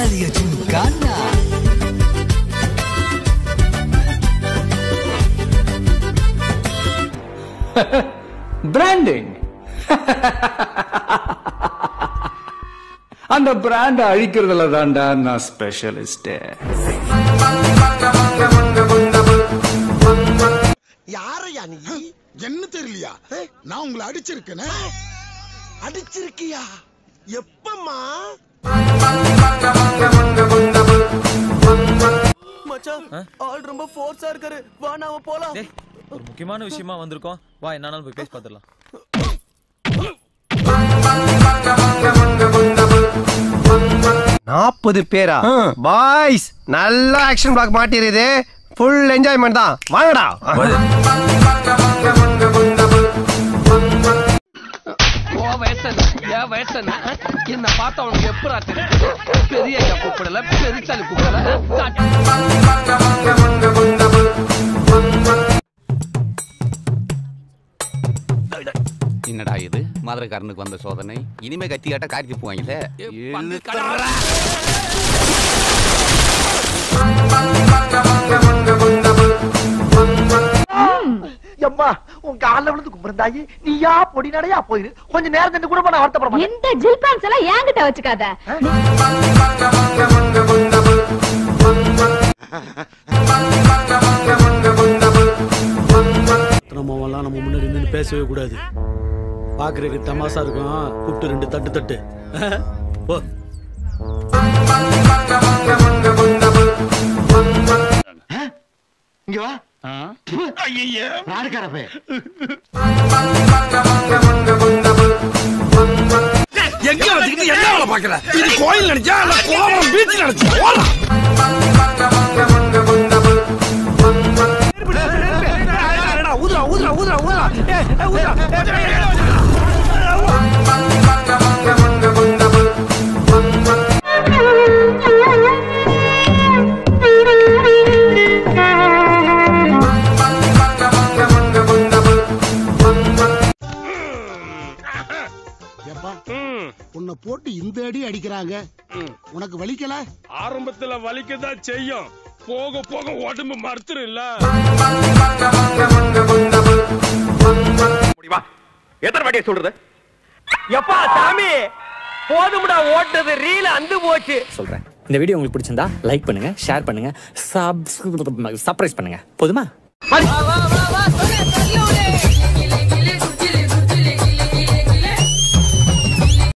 Italia Gincana. Branding அந்த பிராண்ட அழிக்கிறதுல தான்டா நான் ஸ்பெஷலிஸ்ட் யாரையா நீ என்ன தெரியலையா நான் உங்களை அடிச்சிருக்கேனே அடிச்சிருக்கியா எப்பம்மா மச்சான் ஆள் ரொம்ப ஃபோர்ஸா இருக்காரு வா நாம போலாம் டேய் ஒரு முக்கியமான விஷயமா வந்திருக்கோம் வா என்னாலும் போய் பேசி பார்த்துடலாம் நாற்பது பேரா பாய்ஸ் நல்ல ஆக்ஷன் பிளாக் மாட்டிருது ஃபுல் என்ஜாய்மெண்ட் தான் வாங்கடா ஓ வயசன ஏன் வயசன என்ன பார்த்தா உனக்கு எப்படா தெரியும் பெரிய ஐயா கூப்பிடல பெருச்சாலி கூப்பிடல என்னடா இது மதுரைக்காரனுக்கு வந்த சோதனை இனிமே கத்தி காட்ட காரி போவாங்கல்ல எம்மா உன் கால்ல விழுந்து கும்பிருந்தாயி நீயா பொடி நடையா போயிரு கொஞ்ச நேரம் சென்று கூட நான் வருத்தப்பட மாட்டேன் இந்த ஜில் பேண்ட்ஸ் எல்லாம் என்கிட்ட வச்சுக்காத நம்மலாம் நம்ம முன்னாடி நின்று பேசவே கூடாது பாக்குறதுக்கு தமாசா இருக்கும் கூப்பிட்டு ரெண்டு தட்டு தட்டு போ இங்க வா நாடுக்காரப்பே எங்க வச்சுக்கிட்டு என்ன வேலை பாக்குற இது கோயில் நினைச்சா இல்ல கோவம் பீச் நினைச்சா ஓடா ஊதுறா ஊதுறா ஊதுறா ஊதுறா ஏய், ஏய், ஊதுறா எப்பா உன்னை போட்டு இந்த அடி அடிக்கிறாங்க உனக்கு வலிக்கல ஆரம்பத்துல வலிக்கதான் செய்யும் போக போக உடம்பு மறுத்துரும் இல்ல எத்தனை வாட்டியை சொல்றது எப்பா சாமி போதும்டா ஓட்டது ரீல அந்து போச்சு சொல்றேன் இந்த வீடியோ உங்களுக்கு பிடிச்சிருந்தா லைக் பண்ணுங்க ஷேர் பண்ணுங்க சப் சர்ப்ரைஸ் பண்ணுங்க போதுமா வா, வா, வா, வா, சொல்லு.